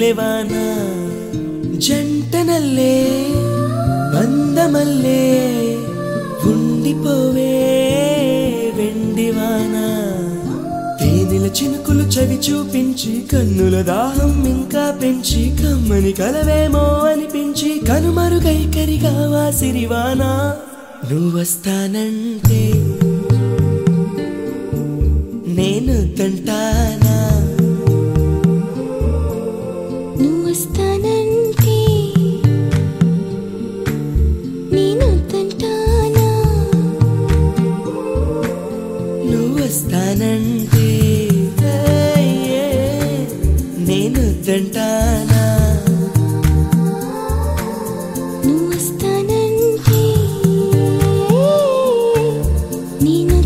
ಮಲ್ಲೆವಾನ జంటనల్లే బందమల్లే ఉండిపోవే వెండివాన తేనెల చినుకులు చవి చూపించి కన్నుల దాహం ఇంకా పెంచి కమ్మని కలవేమో అనిపించి కనుమరుగైకరిగా వాసిరివాన నువ్వొస్తానంటే నేను తంటానా నువ్వొస్తానంటే నేను తంటానా నువ్వొస్తానంటే ఏ, నేను తంటానా నువ్వొస్తానంటే నేను